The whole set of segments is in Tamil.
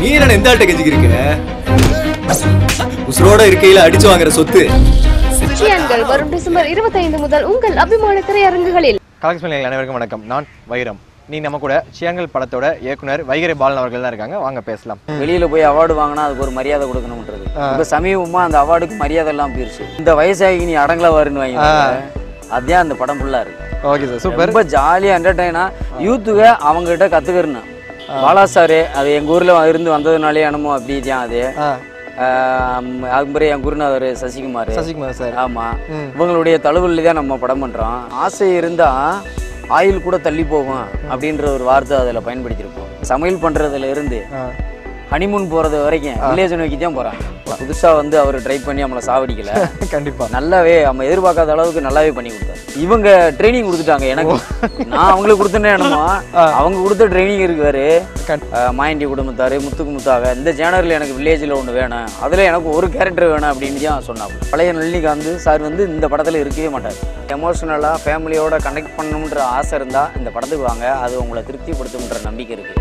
நீ என்ன எந்த ஆள்கிட்ட கெஞ்சிக்கிருக்க உசுரோட இருக்கையில அடிச்சு வாங்குற சொத்து சியான்கள் வரும் டிசம்பர் இருபத்தைந்து முதல் உங்கள் அபிமான திரையரங்குகளில் கலெக்ஷன் நேயர்கள் அனைவருக்கும் வணக்கம் நான் வைரம் நீ நம்ம கூட சியாங்கல் படத்தோட இயக்குனர் வைகரை பாலன் அவர்கள் தான் இருக்காங்க வாங்க பேசலாம் வெளியில போய் அவார்டு வாங்கினா அதுக்கு ஒரு மரியாதை கொடுக்கணும்ன்றது இப்ப சமீபமா அந்த அவார்டுக்கு மரியாதை எல்லாம் போயிருச்சு இந்த வயசாகி நீ அடங்கல வருன்னு வாங்கி அதான் அந்த படம் ஃபுல்லா இருக்கு ஓகே சார் சூப்பர் ரொம்ப ஜாலியா என்டர்டைனா யூத்துக அவங்க கிட்ட கத்துக்கிறணும் பாலா சாரு அது எங்க ஊர்ல இருந்து வந்ததுனாலே என்னமோ அப்படி தான் அது ஆ ஆம், அதுக்கு என் குருநாதர் சசிகுமார் சசிகுமார் சார் ஆமா இவங்களுடைய தழுவலில் தான் நம்ம படம் பண்றோம் ஆசை இருந்தா ஆயில் கூட தள்ளி போகும் அப்படின்ற ஒரு வார்த்தை அதில் பயன்படுத்தியிருப்போம் சமையல் பண்றதுல இருந்து ஆ ஹனிமூன் போறது வரைக்கும் வில்லேஜ் நோக்கி தான் போறான் புதுசா வந்து அவர் ட்ரை பண்ணி நம்மளை சாவடிக்கல கண்டிப்பா நல்லாவே நம்ம எதிர்பார்க்காத அளவுக்கு நல்லாவே பண்ணி கொடுத்தாரு இவங்க ட்ரைனிங் கொடுத்துட்டாங்க எனக்கு நான் அவங்களுக்கு கொடுத்தேனே என்னமோ அவங்க கொடுத்த ட்ரைனிங் இருக்காரு கண்- அஹ் மாயண்டி குடும்பத்தாரு முத்துக்கு முத்தாக இந்த ஜேனரில் எனக்கு வில்லேஜில் ஒன்று வேணும் அதில் எனக்கு ஒரு கேரக்டர் வேணும் அப்படின்னு தான் சொன்னாங்க பழைய நளினிகாந்த் சார் வந்து இந்த படத்தில் இருக்கவே மாட்டார் எமோஷனலாக ஃபேமிலியோட கனெக்ட் பண்ணணுன்ற ஆசை இருந்தால் இந்த படத்துக்கு வாங்க அது உங்களை திருப்திப்படுத்தும்ன்ற நம்பிக்கை இருக்குது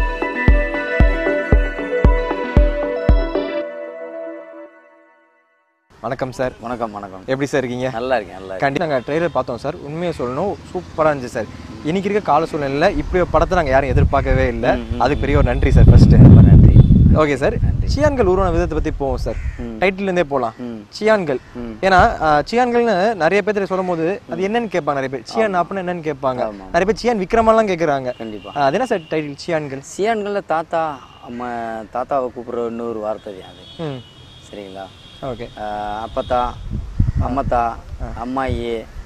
வணக்கம் சார் வணக்கம் வணக்கம் எப்படி சார் இருக்கீங்க நல்லா இருக்கேன் நல்லா இருக்கேன் கண்டிப்பாக நாங்கள் ட்ரெய்லர் பார்த்தோம் சார் உண்மையை சொல்லணும் சூப்பராக இருந்துச்சு சார் இன்னைக்கு இருக்க கால சூழ்நிலையில் இப்படி ஒரு படத்தை நாங்கள் யாரும் எதிர்பார்க்கவே இல்லை அதுக்கு பெரிய ஒரு நன்றி சார் ஃபர்ஸ்ட் ரொம்ப நன்றி ஓகே சார் சியான்கள் உருவான விதத்தை பற்றி போவோம் சார் ம். டைட்டில் இருந்தே போகலாம் ம். சியான்கள் ம். ஏன்னா ஆஹ், சியான்கள்னு நிறைய பேர் சொல்லும் போது அது என்னன்னு கேட்பாங்க நிறைய பேர் சியான் அப்படின்னு என்னன்னு கேட்பாங்க ஆமா. நிறைய பேர் சியான் விக்ரமெல்லாம் கேட்குறாங்க கண்டிப்பாக அது என்ன சார் டைட்டில் சியான்கள் சியான்களில் தாத்தா அம்மா தாத்தாவை கூப்பிட்ற இன்னொரு வார்த்தை தான் அது ம் சரிங்களா ஓகே ஆஹ் அப்பத்தா அம்மத்தா அம்மாயி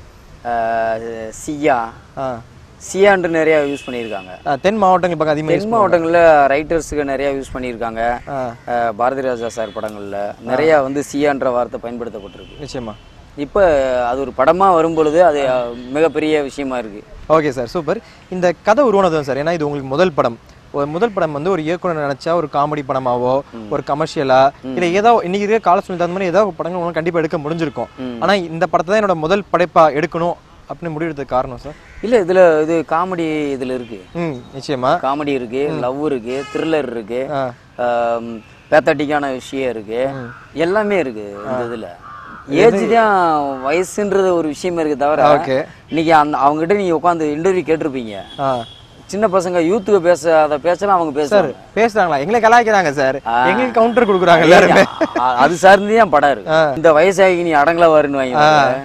ஆஹ் சியா ஆ சியான்று நிறையா யூஸ் பண்ணியிருக்காங்க ஆ, தென் மாவட்டங்கள் பக்கம் அதிகமாக தென் மாவட்டங்களில் ரைட்டர்ஸுக்கு நிறையா யூஸ் பண்ணியிருக்காங்க ஆ ஆஹ் பாரதி ராஜா சார் படங்களில் நிறையா வந்து சியான்ற வார்த்தை பயன்படுத்தப்பட்டிருக்கு நிச்சயமா இப்போ அது ஒரு படமாக வரும் பொழுது அது ஆஹ், மிகப்பெரிய விஷயமா இருக்குது ஓகே சார் சூப்பர் இந்த கதை உருவானதும் சார் ஏன்னா இது உங்களுக்கு முதல் படம் ஒரு முதல் படம் வந்து ஒரு இயக்குனர் நினைச்சா ஒரு காமெடி படமாவோ ஒரு கமர்ஷியலா இல்ல ஏதோ இன்னைக்கு இருக்க கால சூழ்நிலை தகுந்த மாதிரி ஏதோ ஒரு படங்கள் உங்களுக்கு கண்டிப்பா எடுக்க முடிஞ்சிருக்கும் ம். ஆனா இந்த படத்தை தான் என்னோட முதல் படைப்பா எடுக்கணும் அப்படின்னு முடிவெடுத்ததுக்கு காரணம் சார் இல்லை இதில் இது காமெடி இதில் இருக்குது ம் நிச்சயமா காமெடி இருக்கு லவ் இருக்கு த்ரில்லர் இருக்கு ஆ. பேத்தட்டிக்கான விஷயம் இருக்கு எல்லாமே இருக்கு இந்த இதுல ஏஜ் தான் வயசுன்றது ஒரு விஷயமே இருக்கு தவிர Okay. இன்னைக்கு அந்த அவங்ககிட்ட நீங்க உட்காந்து இன்டர்வியூ கேட்டிருப்பீங்க ஆ சின்ன பசங்க யூத்துக்கு பேசாத பேசலாம் அவங்க சார் பேசுறாங்க பேசுறாங்களா எங்களை கலாய்க்கிறாங்க சார் எங்களுக்கு கவுண்டர் கொடுக்குறாங்க எல்லாருமே அ- அது சார்ந்து தான் படம் இருக்கு இந்த வயசாகி நீ அடங்கல வருன்னு வாங்கி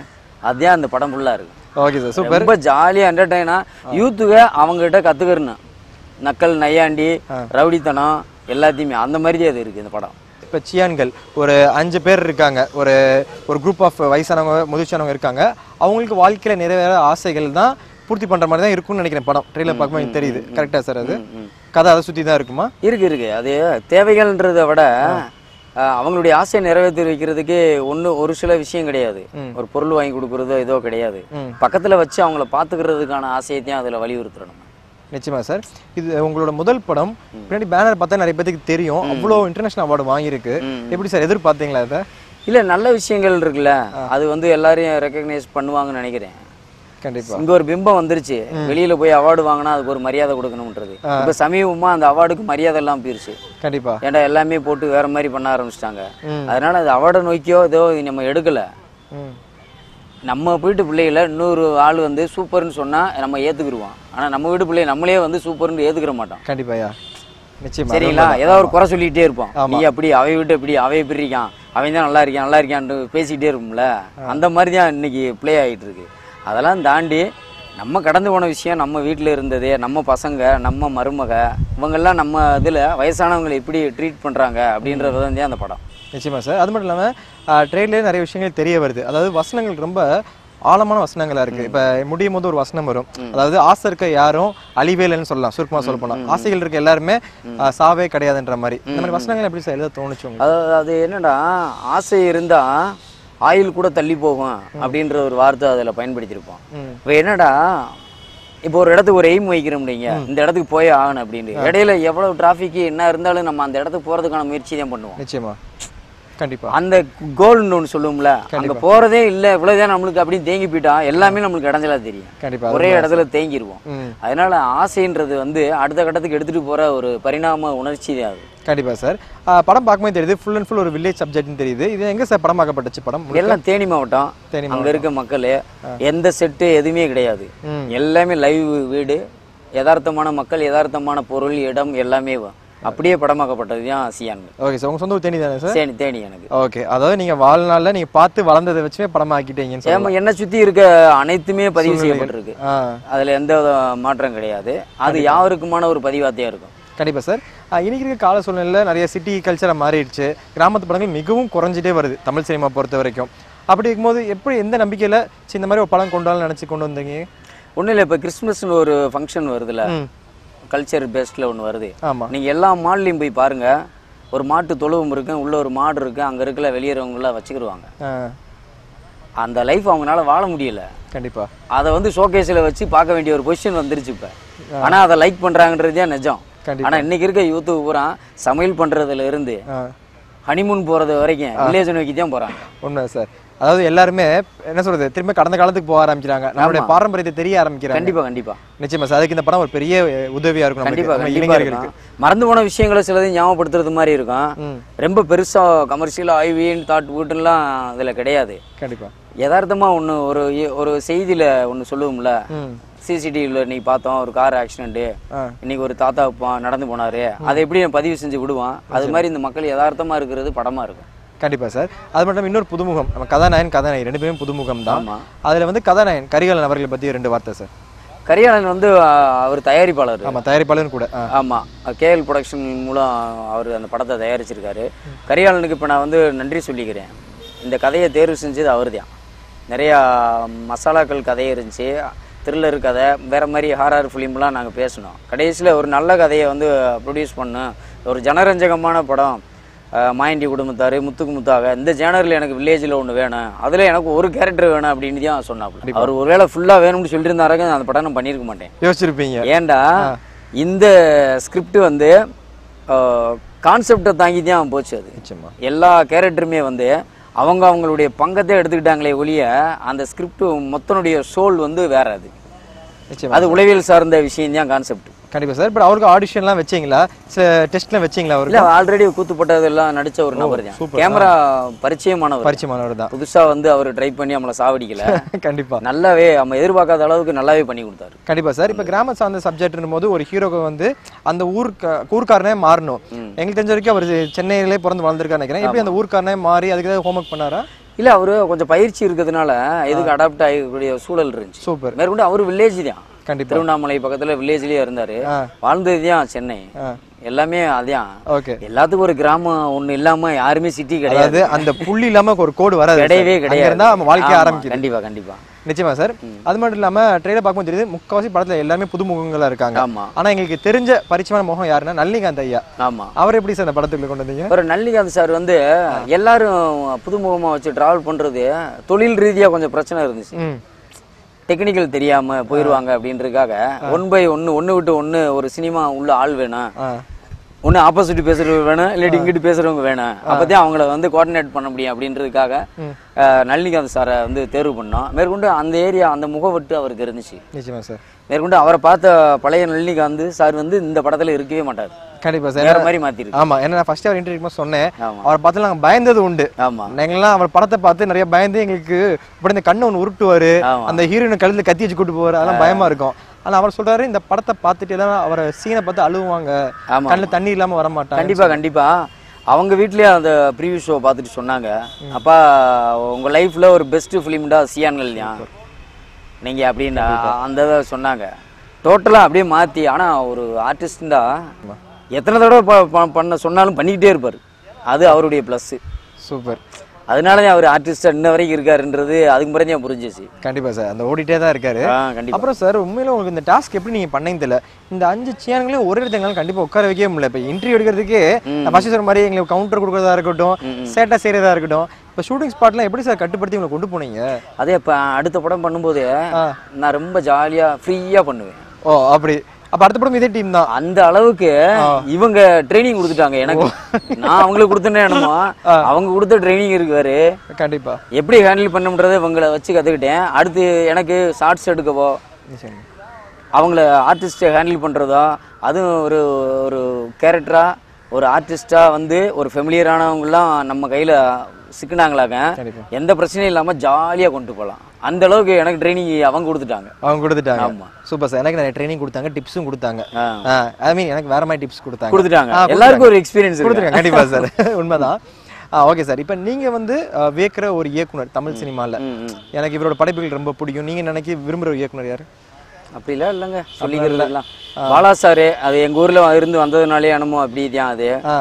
அதான் அந்த படம் ஃபுல்லா இருக்கு ஓகே சார் சூப்பர் ரொம்ப ஜாலியா என்டர்டைனா யூத்துக அவங்க கிட்ட கத்துக்கிறணும் நக்கல் நையாண்டி ரவுடித்தனம் எல்லாத்தையுமே அந்த மாதிரி தான் இது இருக்கு இந்த படம் இப்போ சியான்கள் ஒரு அஞ்சு பேர் இருக்காங்க ஒரு ஒரு குரூப் ஆஃப் வயசானவங்க முதிர்ச்சியானவங்க இருக்காங்க அவங்களுக்கு வாழ்க்கையில நிறைவேற ஆசைகள் தான் பூர்த்தி பண்ற மாதிரி தான் இருக்கும்னு நினைக்கிறேன் படம் ட்ரெயிலர் பார்க்கும்போது எனக்கு தெரியுது கரெக்டா சார் அது கதை அதை சுத்தி தான் இருக்குமா இருக்கு இருக்கு அது தேவைகள்ன்றதை விட அஹ், அவங்களுடைய ஆசையை நிறைவேற்றி வைக்கிறதுக்கு ஒன்று ஒரு சில விஷயம் கிடையாது ஒரு பொருள் வாங்கி கொடுக்குறதோ ஏதோ கிடையாது ம். பக்கத்துல வச்சு அவங்கள பாத்துக்கிறதுக்கான ஆசையத்தையும் அதுல வலியுறுத்துறோம் நம்ம நிச்சயமா சார் இது உங்களோட முதல் படம் பின்னாடி பேனர் பார்த்தா நிறைய பேத்துக்கு தெரியும் அவ்வளோ இன்டர்நேஷனல் அவார்டு வாங்கியிருக்கு எப்படி சார் எதிர்பார்த்தீங்களா அதை இல்ல நல்ல விஷயங்கள் இருக்குல்ல அது வந்து எல்லாரையும் ரெக்கக்னைஸ் பண்ணுவாங்கன்னு நினைக்கிறேன் கண்டிப்பா இங்க ஒரு பிம்பம் வந்துருச்சு வெளியில போய் அவார்டு வாங்கினா அதுக்கு ஒரு மரியாதை கொடுக்கணும்ன்றது இப்ப சமீபமா அந்த அவார்டுக்கு மரியாதை எல்லாம் போயிருச்சு கண்டிப்பா ஏன்டா எல்லாமே போட்டு வேற மாதிரி பண்ண ஆரம்பிச்சிட்டாங்க ம். அதனால அது அவார்டை நோக்கியோ ஏதோ இது நம்ம எடுக்கல ம் நம்ம வீட்டு பிள்ளைகளை இன்னொரு ஆள் வந்து சூப்பர்னு சொன்னா நம்ம ஏத்துக்கிருவோம் ஆனா நம்ம வீட்டு பிள்ளை நம்மளே வந்து சூப்பர்னு ஏத்துக்கிற மாட்டோம் கண்டிப்பாயா நிச்சயமா சரிங்களா ஏதோ ஒரு குறை சொல்லிக்கிட்டே இருப்போம் நீ அப்படி அவை விட்டு இப்படி அவை இப்படி இருக்கான் அவன் தான் நல்லா இருக்கான் நல்லா இருக்கான்ட்டு பேசிக்கிட்டே இருப்போம்ல அந்த மாதிரி தான் இன்னைக்கு ப்ளே ஆகிட்டு இருக்கு அதெல்லாம் தாண்டி நம்ம கடந்து போன விஷயம் நம்ம வீட்டில் இருந்தது நம்ம பசங்க நம்ம மருமக இவங்கெல்லாம் நம்ம இதில் வயசானவங்களை எப்படி ட்ரீட் பண்ணுறாங்க அப்படின்ற விதம் தான் அந்த படம் நிச்சயமா சார் அது மட்டும் இல்லாமல் ட்ரெயின்லேயே நிறைய விஷயங்கள் தெரிய வருது அதாவது வசனங்கள் ரொம்ப ஆழமான வசனங்களா இருக்கு இப்ப முடியும் போது ஒரு வசனம் வரும் அதாவது ஆசை இருக்க யாரும் அழிவே இல்லைன்னு சொல்லலாம் சுருக்கமா சொல்ல போனா ஆசைகள் இருக்க எல்லாருமே ஆஹ், சாவே கிடையாதுன்ற மாதிரி இந்த மாதிரி வசனங்கள் எப்படி சார் எழுத தோணுச்சு உங்களுக்கு அதாவது அது என்னடா ஆசை இருந்தா ஆயில் கூட தள்ளி போகும் அப்படின்ற ஒரு வார்த்தை அதில் பயன்படுத்தியிருப்போம் ம். இப்போ என்னடா இப்போ ஒரு இடத்துக்கு ஒரு எய்ம் வைக்கிறோம் நீங்க இந்த இடத்துக்கு போய் ஆகணும் அப்படின்னு இடையில எவ்வளவு டிராஃபிக் என்ன இருந்தாலும் நம்ம அந்த இடத்துக்கு போறதுக்கான முயற்சி தான் பண்ணுவோம் நிச்சயமா கண்டிப்பா அந்த கோல்னு ஒன்று சொல்லுவோம்ல அங்க போறதே இல்ல இவ்வளவுதான் நம்மளுக்கு அப்படியே தேங்கி போயிட்டா எல்லாமே நம்மளுக்கு இடைஞ்சலா தெரியும் கண்டிப்பா ஒரே இடத்துல தேங்கிடுவோம் ம் அதனால ஆசைன்றது வந்து அடுத்த கட்டத்துக்கு எடுத்துட்டு போற ஒரு பரிணாம உணர்ச்சி தான் அது கண்டிப்பா சார் ஆஹ் படம் பார்க்கும்போது தெரியுது ஃபுல் அண்ட் ஃபுல் ஒரு வில்லேஜ் சப்ஜெக்ட்னு தெரியுது இது எங்க சார் படம் பார்க்கப்பட்டுச்சு படம் எல்லாம் தேனி மாவட்டம் தேனி அங்க இருக்க மக்கள் எந்த செட்டு எதுவுமே கிடையாது ம். எல்லாமே லைவ் வீடு யதார்த்தமான மக்கள் யதார்த்தமான பொருள் இடம் எல்லாமே வ- அப்படியே படமாக்கப்பட்டது தான் சியான் ஓகே சார் உங்க சொந்த ஊர் தேனி தானே சார் தேனி தேனி எனக்கு ஓகே அதாவது நீங்க வாழ்நாள்ல நீங்க பார்த்து வளர்ந்ததை வச்சுமே படம் ஆக்கிட்டீங்கன்னு சொல்லலாம் ஏமா என்ன சுத்தி இருக்க அனைத்துமே பதிவு செய்யப்பட்டிருக்கு ஆ அதுல எந்த வித மாற்றம் கிடையாது அது யாருக்குமான ஒரு பதிவாத்தையா இருக்கும் கண்டிப்பா சார் ஆஹ் இன்னைக்கு இருக்க கால சூழ்நிலையில் நிறைய சிட்டி கல்ச்சரை மாறிடுச்சு கிராமத்து படங்கள் மிகவும் குறைஞ்சிட்டே வருது தமிழ் சினிமா பொறுத்த வரைக்கும் அப்படி இருக்கும்போது எப்படி எந்த நம்பிக்கையில சரி, இந்த மாதிரி ஒரு படம் கொண்டு வரலாம்னு நினைச்சு கொண்டு வந்தீங்க ஒன்றும் இல்லை இப்போ கிறிஸ்மஸ்னு ஒரு ஃபங்க்ஷன் வருதுல்ல ம் கல்ச்சர் பேஸ்டில் ஒன்று வருது ஆமா நீங்கள் எல்லா மால்லையும் போய் பாருங்க ஒரு மாட்டு தொழுவம் இருக்கு உள்ள ஒரு மாடு இருக்கு அங்கே இருக்கல வெளியேறவங்களாம் வச்சுக்கிடுவாங்க ஆ அந்த லைஃப் அவங்களால வாழ முடியல கண்டிப்பா அதை வந்து ஷோகேஸில் வச்சு பார்க்க வேண்டிய ஒரு பொசிஷன் வந்துருச்சு இப்போ ஆனால் அதை லைக் பண்ணுறாங்கன்றது தான் நிஜம் கண்டிப்பா. ஆனால் இன்னைக்கு இருக்க யூத்து பூரா சமையல் பண்ணுறதுல இருந்து ஆ ஹனிமூன் போகிறது வரைக்கும் வில்லேஜ் நோக்கி தான் போகிறாங்க உண்மை சார் அதாவது எல்லாருமே என்ன சொல்றது திரும்ப கடந்த காலத்துக்கு போக ஆரம்பிக்கிறாங்க நம்மளுடைய பாரம்பரியத்தை தெரிய ஆரம்பிக்கிறாங்க கண்டிப்பாக கண்டிப்பாக நிச்சயமா சார் அதுக்கு இந்த படம் ஒரு பெரிய உதவியா இருக்கும் நமக்கு, கண்டிப்பா நம்ம கண்டிப்பா இளைஞர்களுக்கு இருக்கும் மறந்து போன விஷயங்களை சிலது ஞாபகப்படுத்துறது மாதிரி இருக்கும் ம் ரொம்ப பெருசா கமர்ஷியல் ஐவின்னு தாட் வீட்டுலாம் இதுல கிடையாது கண்டிப்பா யதார்த்தமா ஒண்ணு ஒரு ஒரு செய்தியில ஒண்ணு சொல்லுவோம்ல ம் சிசிடிவியில் இன்னைக்கு பார்த்தோம் ஒரு கார் ஆக்சிடென்ட் ஆ இன்னைக்கு ஒரு தாத்தா பா- நடந்து போனாரு அதை எப்படி பதிவு செஞ்சு விடுவான் அது மாதிரி இந்த மக்கள் யதார்த்தமா இருக்கிறது படமா இருக்கும் கண்டிப்பா சார் அது மட்டும் இல்லாம இன்னொரு புதுமுகம் நம்ம கதாநாயகன் கதாநாயகி ரெண்டு பேரும் புதுமுகம் தான் ஆமா அதுல வந்து கதாநாயகன் கரிகாலன் அவர்களை பத்தி ரெண்டு வார்த்தை சார் கரியாளன் வந்து அஹ், அவர் தயாரிப்பாளர் ஆமா தயாரிப்பாளரும் கூட ஆ ஆமா கேஎல் ப்ரொடக்ஷன் மூலம் அவர் அந்த படத்தை தயாரிச்சிருக்காரு கரியாளனுக்கு இப்போ நான் வந்து நன்றி சொல்லிக்கிறேன் இந்த கதையை தேர்வு செஞ்சது அவர் தான் நிறையா மசாலாக்கள் கதை இருந்துச்சு த்ரில்லர் கதை வேற மாதிரி ஹாரர் ஃபிலிம்லாம் நாங்கள் பேசினோம் கடைசியில் ஒரு நல்ல கதையை வந்து ப்ரொடியூஸ் பண்ணோம் ஒரு ஜனரஞ்சகமான படம் அஹ், மாயண்டி குடும்பத்தார் முத்துக்கு முத்தாக இந்த ஜேனரில் எனக்கு வில்லேஜில் ஒன்று வேணும் அதில் எனக்கு ஒரு கேரக்டர் வேணும் அப்படின்னு தான் சொன்னாப்புல அவர் ஒருவேளை ஃபுல்லாக வேணும்னு சொல்லிட்டு இருந்தாருங்க அந்த படம் நான் பண்ணியிருக்க மாட்டேன் யோசிச்சிருப்பீங்க ஏன்டா இந்த ஸ்கிரிப்ட் வந்து கான்செப்டை தாங்கி தான் போச்சு அது நிச்சயமா எல்லா கேரக்டருமே வந்து அவங்க அவங்களுடைய பங்கத்தை எடுத்துக்கிட்டாங்களே ஒழிய அந்த ஸ்கிரிப்ட் மொத்தனுடைய சோல் வந்து வேற அது நிச்சயமா அது உளவியல் சார்ந்த விஷயம் தான் கான்செப்ட் கண்டிப்பா சார் பட் அவருக்கு ஆடிஷன்லாம் வச்சீங்களா சில டெஸ்ட்லாம் வச்சீங்களா அவருக்கு இல்ல ஆல்ரெடி கூத்துப்பட்டதெல்லாம் நடிச்ச ஒரு நபர் தான் super. கேமரா பரிச்சயமானவர் பரிச்சயமானவர் தான் புதுசா வந்து அவர் ட்ரை பண்ணி நம்மளை சாவடிக்கல கண்டிப்பா நல்லாவே நம்ம எதிர்பார்க்காத அளவுக்கு நல்லாவே பண்ணி கொடுத்தாரு கண்டிப்பா சார் இப்போ கிராம சார்ந்த சப்ஜெக்ட்னும் போது ஒரு ஹீரோக்கு வந்து அந்த ஊர் ஊர்க்காரனே மாறணும் எங்களுக்கு தெரிஞ்ச வரைக்கும் அவர் சென்னையிலே பிறந்து வளர்ந்துருக்காரு நினைக்கிறேன் எப்படி அந்த ஊர்க்காரனே மாறி அதுக்கு ஏதாவது ஹோம்ஒர்க் பண்ணாரா இல்ல அவரு கொஞ்சம் பயிற்சி இருக்கிறதுனால இதுக்கு அடாப்ட் ஆகக்கூடிய சூழல் இருந்துச்சு சூப்பர் மேற்கொண்டு அவரு வில்லேஜ் தான் கண்டிப்பா திருவண்ணாமலை பக்கத்துல வில்லேஜ்லயே இருந்தாரு ஆ. வாழ்ந்தது தான் சென்னை ஆ. எல்லாமே அதான் ஓகே எல்லாத்துக்கும் ஒரு கிராமம் ஒண்ணு இல்லாம யாருமே சிட்டி கிடையாது அதாவது அந்த புள்ளி இல்லாம ஒரு கோடு வராது கிடையவே sir. அங்க கிடையாது இருந்தா நம்ம வாழ்க்கை ஆமா, ஆரம்பிக்குது கண்டிப்பா கண்டிப்பா நிச்சயமா சார் அது மட்டும் இல்லாம ட்ரெயில பார்க்கும்போது தெரியுது முக்காவாசி படத்துல எல்லாருமே புதுமுகங்களா இருக்காங்க ஆமா ஆனா எங்களுக்கு தெரிஞ்ச பரிச்சயமான முகம் யாருன்னா நல்லிகாந்த் ஐயா ஆமா அவர் எப்படி சார் அந்த படத்துக்குள்ள கொண்டு வந்தீங்க ஒரு நல்லிகாந்த் சார் வந்து எல்லாரும் புதுமுகமா வச்சு டிராவல் பண்றது தொழில் ரீதியா கொஞ்சம் பிரச்சனை இருந்துச்சு ம் டெக்னிக்கல் தெரியாம போயிருவாங்க அப்படின்றதுக்காக ஒன் பை ஒன்னு ஒன்னு விட்டு ஒன்னு ஒரு சினிமா உள்ள ஆள் வேணும் ஆ ஒன்று ஆப்போசிட் பேசுறவங்க வேணும் இல்லாட்டி இங்கிட்டு பேசுறவங்க வேணும் அப்பதான் அவங்கள வந்து கோஆர்டினேட் பண்ண முடியும் அப்படின்றதுக்காக அஹ், நளினிகாந்த் சாரை வந்து தேர்வு பண்ணோம் மேற்கொண்டு அந்த ஏரியா அந்த முகவட்டு அவருக்கு இருந்துச்சு நிச்சயமா சார் மேற்கொண்டு அவரை பார்த்த பழைய நளினிகாந்த் சார் வந்து இந்த படத்துல இருக்கவே மாட்டார் கண்டிப்பா சார் வேற மாதிரி மாத்திருக்கு ஆமா ஏன்னா நான் ஃபர்ஸ்ட் அவர் இன்டர்வியூ சொன்னேன் ஆமா அவரை பார்த்து நாங்க பயந்தது உண்டு ஆமா எங்கெல்லாம் அவர் படத்தை பார்த்து நிறைய பயந்து எங்களுக்கு இப்படி இந்த கண்ணை ஒன்று உருட்டுவாரு ஆமா அந்த ஹீரோயின் கழுத்துல கத்தி வச்சு கூட்டு போவாரு அதெல்லாம் பயமா இருக்கும் ஆனா அவர் சொல்றாரு இந்த படத்தை பார்த்துட்டு எல்லாம் அவரை சீனை பார்த்து அழுவாங்க ஆமா கண்ணுல தண்ணி இல்லாம வர மாட்டாங்க கண்டிப்பா கண்டிப்பா அவங்க வீட்லயே அந்த ப்ரீவியூ ஷோ பார்த்துட்டு சொன்னாங்க அப்பா உங்க லைஃப்ல ஒரு பெஸ்ட் ஃபிலிம்டா சியான்கள் தான் நீங்க அப்படின்னா அந்த இதை சொன்னாங்க டோட்டலா அப்படியே மாத்தி ஆனா ஒரு ஆர்டிஸ்டா எத்தனை தடவை ப- ப- பண்ண சொன்னாலும் பண்ணிக்கிட்டே இருப்பாரு அது அவருடைய ப்ளஸ் சூப்பர் அதனால தான் அவர் ஆர்டிஸ்டா இன்ன வரைக்கும் இருக்காருன்றது அதுக்கு பிறகு தான் புரிஞ்சிச்சு கண்டிப்பா சார் அந்த ஓடிட்டே தான் இருக்காரு ஆ கண்டிப்பா அப்புறம் சார் உண்மையில உங்களுக்கு இந்த டாஸ்க் எப்படி நீங்க பண்ணீங்க தெரியல இந்த அஞ்சு சேனல்களையும் ஒரு இடத்துல கண்டிப்பா உட்கார வைக்கவே முடியல இப்ப இன்டர்வியூ எடுக்கிறதுக்கே நான் ஃபர்ஸ்ட் சொன்ன மாதிரி எங்களுக்கு கவுண்டர் கொடுக்கறதா இருக்கட்டும் சேட்டா செய்யறதா இருக்கட்டும் இப்ப ஷூட்டிங் ஸ்பாட்லாம் எப்படி சார் கட்டுப்படுத்தி உங்களை கொண்டு போனீங்க அதே இப்போ அடுத்த படம் பண்ணும்போது ஆ. நான் ரொம்ப ஜாலியா ஃப்ரீயா பண்ணுவேன் ஓ அப்படி அப்ப அடுத்த படம் இதே டீம் தான் அந்த அளவுக்கு இவங்க ட்ரைனிங் கொடுத்துட்டாங்க எனக்கு நான் அவங்களுக்கு கொடுத்தேனே என்னமோ அவங்க கொடுத்த ட்ரைனிங் இருக்காரு கண்டிப்பா எப்படி ஹேண்டில் பண்ணுன்றதை இவங்களை வச்சு கற்றுக்கிட்டேன் அடுத்து எனக்கு ஷார்ட்ஸ் எடுக்கவோ நிச்சயமா. அவங்கள ஆர்டிஸ்ட்டை ஹேண்டில் பண்ணுறதோ அதுவும் ஒரு ஒரு கேரக்டராக ஒரு ஆர்டிஸ்டா வந்து ஒரு ஃபெமிலியரானவங்கலாம் நம்ம கையில சிக்கினாங்களாக்க கண்டிப்பா. எந்த பிரச்சனையும் இல்லாம ஜாலியா கொண்டு போகலாம் அந்த அளவுக்கு எனக்கு ட்ரைனிங் அவங்க கொடுத்துட்டாங்க அவங்க கொடுத்துட்டாங்க ஆமா. சூப்பர் சார் எனக்கு நிறைய ட்ரைனிங் கொடுத்தாங்க டிப்ஸும் கொடுத்தாங்க ஆ. ஐ மீன் எனக்கு வேற மாதிரி டிப்ஸ் கொடுத்தாங்க கொடுத்துட்டாங்க ஆ, எல்லாருக்கும் ஒரு எக்ஸ்பீரியன்ஸ் கொடுத்துருக்காங்க கண்டிப்பா சார் உண்மைதான் ஆ ஓகே சார் இப்போ நீங்க வந்து அஹ், வியக்கிற ஒரு இயக்குனர் தமிழ் சினிமால எனக்கு இவரோட படைப்புகள் ரொம்ப பிடிக்கும் நீங்க நினைக்க விரும்புற ஒரு இயக்குனர் யாரு அப்படிலாம் இல்லைங்க சொல்லிக்கிறதுலாம் பாலா சாரு அது எங்க ஊர்ல இருந்து வந்ததுனாலே என்னமோ அப்படி தான் அது ஆ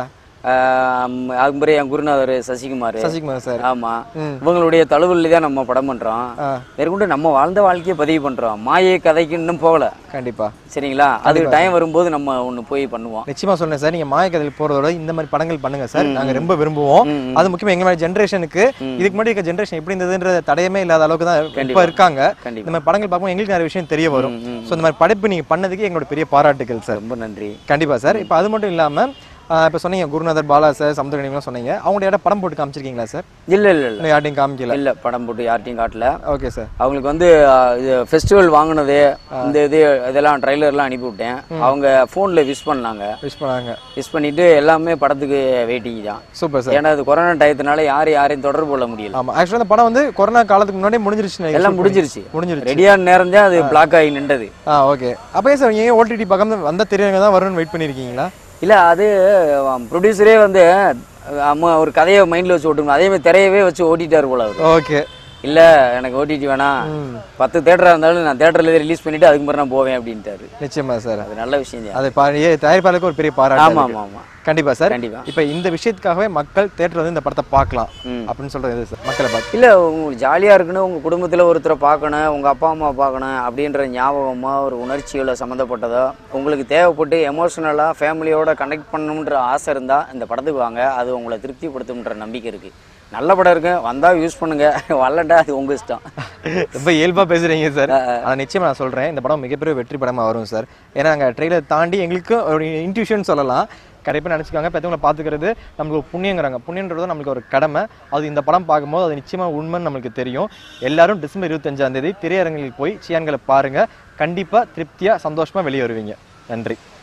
ஆம், அதுக்கு என் குருநாதர் சசிகுமார் சசிகுமார் சார் ஆமா இவங்களுடைய தழுவலில் தான் நம்ம படம் பண்றோம் ஆ. மேற்கொண்டு நம்ம வாழ்ந்த வாழ்க்கையை பதிவு பண்றோம் மாயை கதைக்கு இன்னும் போகல கண்டிப்பா சரிங்களா அதுக்கு டைம் வரும்போது நம்ம ஒண்ணு போய் பண்ணுவோம் நிச்சயமா சொன்னேன் சார் நீங்க மாயக்கதையில் போறதோட இந்த மாதிரி படங்கள் பண்ணுங்க சார் நாங்க ரொம்ப விரும்புவோம் அது முக்கியமா எங்க மாதிரி ஜென்ரேஷனுக்கு இதுக்கு முன்னாடி இருக்க ஜென்ரேஷன் எப்படி இருந்ததுன்ற தடயமே இல்லாத அளவுக்கு தான் இப்ப கண்டிப்பா. இருக்காங்க கண்டிப்பா. இந்த மாதிரி படங்கள் பார்க்கும்போது எங்களுக்கு நிறைய விஷயம் தெரிய வரும் ஸோ இந்த மாதிரி படைப்பு நீங்க பண்ணதுக்கு எங்களோட பெரிய பாராட்டுகள் சார் ரொம்ப நன்றி கண்டிப்பா சார் இப்போ அது மட்டும் இல்லாம ஆஹ் இப்ப சொன்னீங்க குருநாதர் பாலா சார் சமுத்திரகணிலாம் சொன்னீங்க அவங்களோட இடம் படம் போட்டு காமிச்சிருக்கீங்களா சார் இல்ல இல்ல இல்ல இன்னும் யார்ட்டையும் காமிக்கல இல்ல படம் போட்டு யார்ட்டையும் காட்டல ஓகே சார் அவங்களுக்கு வந்து அஹ், இது ஃபெஸ்டிவல் வாங்கினது இந்த இது இதெல்லாம் ட்ரைலர்லாம் அனுப்பி விட்டேன் அவங்க ஃபோனில் விஷ் பண்ணாங்க விஷ் பண்ணாங்க விஷ் பண்ணிட்டு எல்லாமே படத்துக்கு வெயிட்டிங் தான் சூப்பர் சார் ஏன்னா அது கொரோனா டயத்தினால யாரும் யாரையும் தொடர்பு கொள்ள முடியல ஆமா ஆக்சுவலாக அந்த படம் வந்து கொரோனா காலத்துக்கு முன்னாடி முடிஞ்சிருச்சு எல்லாம் முடிஞ்சிருச்சு முடிஞ்சிருச்சு ரெடியான நேரம் தான் அது பிளாக் ஆகி நின்றது ஆ ஓகே அப்போ சார் நீங்க ஓடிடி பக்கம் வந்தா தெரியவங்க தான் வரும்னு வெயிட் பண்ணியிருக்கீங்களா இல்ல அது ப்ரொடியூசரே வந்து அம்மா ஒரு கதையை மைண்ட்ல வச்சு ஓட்டணும் அதே மாதிரி திரையவே வச்சு ஓட்டிட்டாரு போல அவர் ஓகே இல்ல எனக்கு ஓடிடி வேணாம் பத்து தேட்டரா இருந்தாலும் நான் தேட்டர்ல ரிலீஸ் பண்ணிட்டு அதுக்கு மாதிரி நான் போவேன் அப்படின்ட்டாரு நிச்சயமா சார் அது நல்ல விஷயம் தான் அது பா- ஏ, தயாரிப்பாளருக்கு ஒரு பெரிய பாராட்டு ஆமா இருக்கு. ஆமா ஆமா கண்டிப்பா சார் கண்டிப்பா. இப்போ இந்த விஷயத்துக்காகவே மக்கள் தேட்டர் வந்து இந்த படத்தை பார்க்கலாம் ம். அப்படின்னு சொல்றது எது சார் மக்களை பார்த்து இல்ல உங்களுக்கு ஜாலியா இருக்குன்னு உங்க குடும்பத்துல ஒருத்தரை பார்க்கணும் உங்க அப்பா அம்மா பார்க்கணும் அப்படின்ற ஞாபகமோ ஒரு உணர்ச்சிகளை சம்மந்தப்பட்டதோ உங்களுக்கு தேவைப்பட்டு எமோஷனலா ஃபேமிலியோட கனெக்ட் பண்ணணுன்ற ஆசை இருந்தா இந்த படத்துக்கு வாங்க அது உங்களை திருப்திப்படுத்தும்ன்ற நம்பிக்கை இருக்கு நல்ல படம் இருக்கு வந்தா யூஸ் பண்ணுங்க வரலண்டா அது உங்க இஷ்டம் ரொம்ப இயல்பா பேசுறீங்க சார் ஆனா நிச்சயமா நான் சொல்றேன் இந்த படம் மிகப்பெரிய வெற்றி படமா வரும் சார் ஏன்னா நாங்க ட்ரெயிலர் தாண்டி எங்களுக்கு ஒரு இன்ட்யூஷன் சொல்லலாம் கண்டிப்பாக நினச்சிக்காங்க பெற்றவங்களை பார்த்துக்கிறது நம்மளுக்கு ஒரு புண்ணியங்கிறாங்க புண்ணியன்றது நம்மளுக்கு ஒரு கடமை அது இந்த படம் பார்க்கும்போது அது நிச்சயமா உண்மைன்னு நம்மளுக்கு தெரியும் எல்லாரும் டிசம்பர் இருபத்தஞ்சாம் தேதி திரையரங்கில் போய் சியான்களை பாருங்க கண்டிப்பா திருப்தியா சந்தோஷமா வெளியே வருவீங்க நன்றி